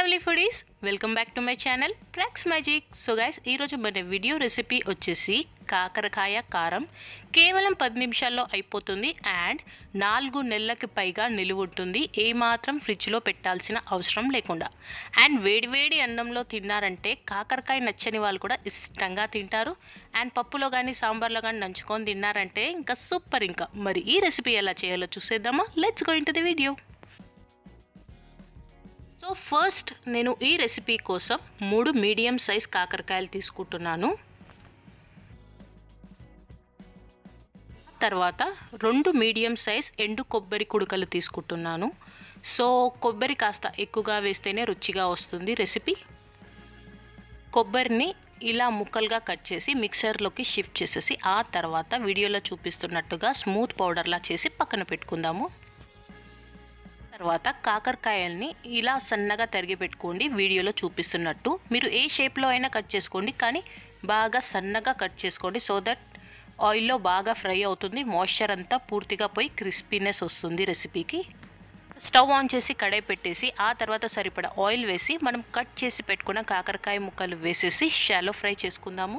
lovely foodies welcome back to my channel ప్రాక్స్ magic so guys ఈరోజు మన video recipe వచ్చేసి కాకరకాయ కారం కేవలం పది నిమిషాల్లో అయిపోతుంది అండ్ నాలుగు నెలలకి పైగా నిలువ ఉంటుంది ఏమాత్రం ఫ్రిడ్జ్లో పెట్టాల్సిన అవసరం లేకుండా అండ్ వేడివేడి అన్నంలో తిన్నారంటే కాకరకాయ నచ్చని వాళ్ళు కూడా ఇష్టంగా తింటారు అండ్ పప్పులో కానీ సాంబార్లో కానీ నంచుకొని తిన్నారంటే ఇంకా సూపర్ ఇంకా మరి ఈ రెసిపీ ఎలా చేయాలో చూసేద్దామా let's go in the video so first నేను ఈ రెసిపీ కోసం మూడు మీడియం సైజ్ కాకరకాయలు తీసుకుంటున్నాను తర్వాత రెండు మీడియం సైజ్ ఎండు కొబ్బరి కుడుకలు తీసుకుంటున్నాను సో కొబ్బరి కాస్త ఎక్కువగా వేస్తేనే రుచిగా వస్తుంది రెసిపీ కొబ్బరిని ఇలా ముక్కలుగా కట్ చేసి మిక్సర్లోకి షిఫ్ట్ చేసేసి ఆ తర్వాత వీడియోలో చూపిస్తున్నట్టుగా స్మూత్ పౌడర్లా చేసి పక్కన పెట్టుకుందాము తర్వాత కాకరకాయల్ని ఇలా సన్నగా తరిగి పెట్టుకోండి వీడియోలో చూపిస్తున్నట్టు మీరు ఏ షేప్లో అయినా కట్ చేసుకోండి కానీ బాగా సన్నగా కట్ చేసుకోండి సో దట్ ఆయిల్లో బాగా ఫ్రై అవుతుంది మాయిశ్చర్ అంతా పూర్తిగా పోయి క్రిస్పీనెస్ వస్తుంది రెసిపీకి స్టవ్ ఆన్ చేసి కడాయి పెట్టేసి ఆ తర్వాత సరిపడా ఆయిల్ వేసి మనం కట్ చేసి పెట్టుకున్న కాకరకాయ ముక్కలు వేసేసి షాలో ఫ్రై చేసుకుందాము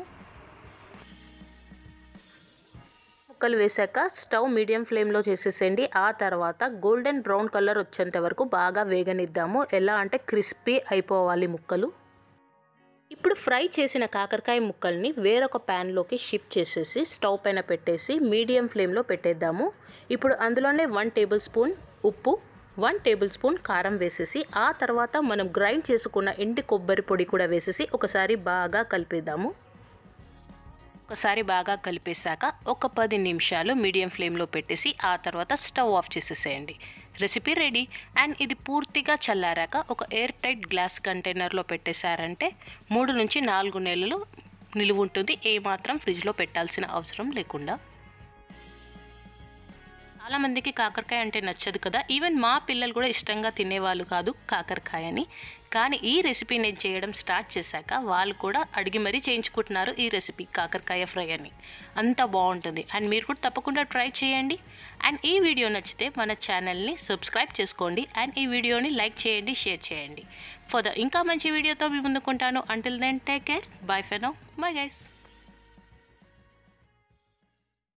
ముక్కలు వేసాక స్టవ్ మీడియం ఫ్లేమ్లో చేసేసేయండి ఆ తర్వాత గోల్డెన్ బ్రౌన్ కలర్ వచ్చేంత వరకు బాగా వేగనిద్దాము ఎలా అంటే క్రిస్పీ అయిపోవాలి ముక్కలు ఇప్పుడు ఫ్రై చేసిన కాకరకాయ ముక్కల్ని వేరొక ప్యాన్లోకి షిఫ్ట్ చేసేసి స్టవ్ పైన పెట్టేసి మీడియం ఫ్లేమ్లో పెట్టేద్దాము ఇప్పుడు అందులోనే వన్ టేబుల్ స్పూన్ ఉప్పు వన్ టేబుల్ స్పూన్ కారం వేసేసి ఆ తర్వాత మనం గ్రైండ్ చేసుకున్న ఎండి కొబ్బరి పొడి కూడా వేసేసి ఒకసారి బాగా కలిపేద్దాము ఒకసారి బాగా కలిపేశాక ఒక పది నిమిషాలు మీడియం ఫ్లేమ్లో పెట్టేసి ఆ తర్వాత స్టవ్ ఆఫ్ చేసేసేయండి రెసిపీ రెడీ అండ్ ఇది పూర్తిగా చల్లారాక ఒక ఎయిర్ టైట్ గ్లాస్ కంటైనర్లో పెట్టేశారంటే మూడు నుంచి నాలుగు నెలలు నిలువ ఉంటుంది ఏమాత్రం ఫ్రిడ్జ్లో పెట్టాల్సిన అవసరం లేకుండా చాలామందికి కాకరకాయ అంటే నచ్చదు కదా ఈవెన్ మా పిల్లలు కూడా ఇష్టంగా తినేవాళ్ళు కాదు కాకరకాయని కానీ ఈ రెసిపీ నేను చేయడం స్టార్ట్ చేశాక వాళ్ళు కూడా అడిగి మరీ చేయించుకుంటున్నారు ఈ రెసిపీ కాకరకాయ ఫ్రై అని అంత బాగుంటుంది అండ్ మీరు కూడా తప్పకుండా ట్రై చేయండి అండ్ ఈ వీడియో నచ్చితే మన ఛానల్ని సబ్స్క్రైబ్ చేసుకోండి అండ్ ఈ వీడియోని లైక్ చేయండి షేర్ చేయండి ఫర్ ద ఇంకా మంచి వీడియోతో మీ ముందుకుంటాను until then take care bye ఫెనో బై గైస్